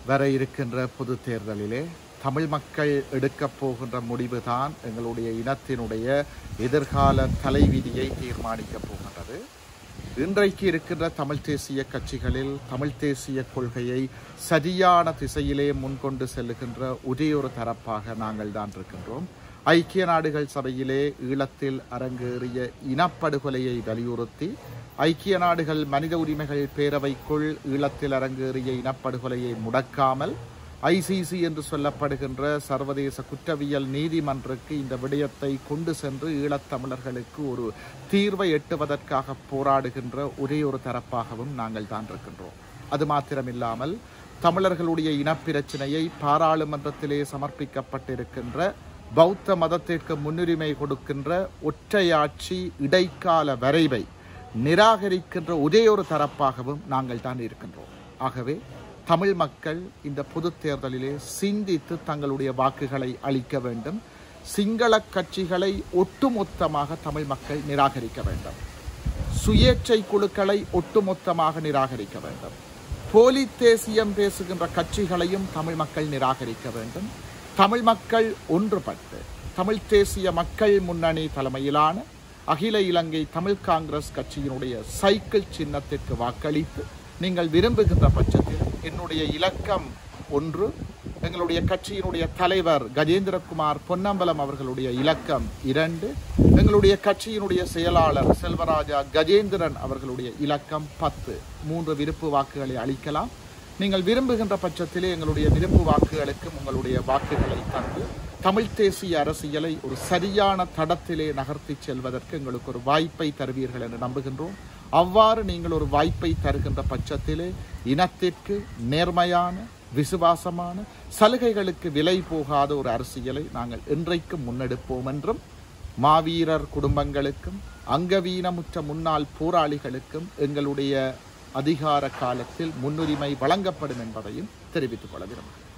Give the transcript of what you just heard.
வர இருக்கின்ற பொது தேர்தலிலே தமிழ் மக்கள் எடுக்கப் போகின்ற முடிவுதான் எங்களுடைய இனத்தினுடைய எதிர்கால தலைவிதியை தீர்மானிக்கப் போகின்றது இன்றைக்கு இருக்கின்ற தமிழ் தேசிய கட்சிகளில் தமிழ் தேசிய கொள்கையை சரியான திசையிலே முன்கொண்டு செல்லுகின்ற ஒரே ஒரு தரப்பாக நாங்கள் தான் இருக்கின்றோம் ஐக்கிய நாடுகள் சபையிலே ஈழத்தில் அரங்கேறிய இனப்படுகொலையை வலியுறுத்தி ஐக்கிய நாடுகள் மனித உரிமைகள் பேரவைக்குள் ஈழத்தில் அரங்கேறிய இனப்படுகொலையை முடக்காமல் ஐசிசி என்று சொல்லப்படுகின்ற சர்வதேச குற்றவியல் நீதிமன்றக்கு இந்த விடயத்தை கொண்டு சென்று ஈழத்தமிழர்களுக்கு ஒரு தீர்வை எட்டுவதற்காக போராடுகின்ற ஒரே ஒரு தரப்பாகவும் நாங்கள் தான் இருக்கின்றோம் அது மாத்திரமில்லாமல் தமிழர்களுடைய இனப்பிரச்சினையை பாராளுமன்றத்திலே சமர்ப்பிக்கப்பட்டிருக்கின்ற பௌத்த மதத்திற்கு முன்னுரிமை கொடுக்கின்ற ஒற்றையாட்சி இடைக்கால வரைவை நிராகரிக்கின்ற ஒரே ஒரு தரப்பாகவும் நாங்கள் தான் இருக்கின்றோம் ஆகவே தமிழ் மக்கள் இந்த பொது தேர்தலிலே சிந்தித்து தங்களுடைய வாக்குகளை அளிக்க வேண்டும் சிங்கள கட்சிகளை ஒட்டுமொத்தமாக தமிழ் மக்கள் நிராகரிக்க வேண்டும் சுயேட்சை குழுக்களை ஒட்டுமொத்தமாக நிராகரிக்க வேண்டும் போலி தேசியம் பேசுகின்ற கட்சிகளையும் தமிழ் மக்கள் நிராகரிக்க வேண்டும் தமிழ் மக்கள் ஒன்றுபட்டு தமிழ் தேசிய மக்கள் முன்னணி தலைமையிலான அகில இலங்கை தமிழ் காங்கிரஸ் கட்சியினுடைய சைக்கிள் சின்னத்திற்கு வாக்களித்து நீங்கள் விரும்புகின்ற பட்சத்தில் என்னுடைய இலக்கம் ஒன்று எங்களுடைய கட்சியினுடைய தலைவர் கஜேந்திரகுமார் பொன்னம்பலம் அவர்களுடைய இலக்கம் இரண்டு எங்களுடைய கட்சியினுடைய செயலாளர் செல்வராஜா கஜேந்திரன் அவர்களுடைய இலக்கம் பத்து மூன்று விருப்பு வாக்குகளை அளிக்கலாம் நீங்கள் விரும்புகின்ற பட்சத்திலே எங்களுடைய விருப்பு வாக்குகளுக்கும் உங்களுடைய வாக்குகளை தந்து தமிழ் தேசிய அரசியலை ஒரு சரியான தடத்திலே நகர்த்தி செல்வதற்கு எங்களுக்கு ஒரு வாய்ப்பை தருவீர்கள் என்று நம்புகின்றோம் அவ்வாறு நீங்கள் ஒரு வாய்ப்பை தருகின்ற பட்சத்திலே இனத்திற்கு நேர்மையான விசுவாசமான சலுகைகளுக்கு விலை போகாத ஒரு அரசியலை நாங்கள் இன்றைக்கும் முன்னெடுப்போம் என்றும் மாவீரர் குடும்பங்களுக்கும் அங்கவீனமுற்ற முன்னாள் போராளிகளுக்கும் எங்களுடைய அதிகார காலத்தில் முன்னுரிமை வழங்கப்படும் என்பதையும் தெரிவித்துக் கொள்ள விரும்புகிறேன்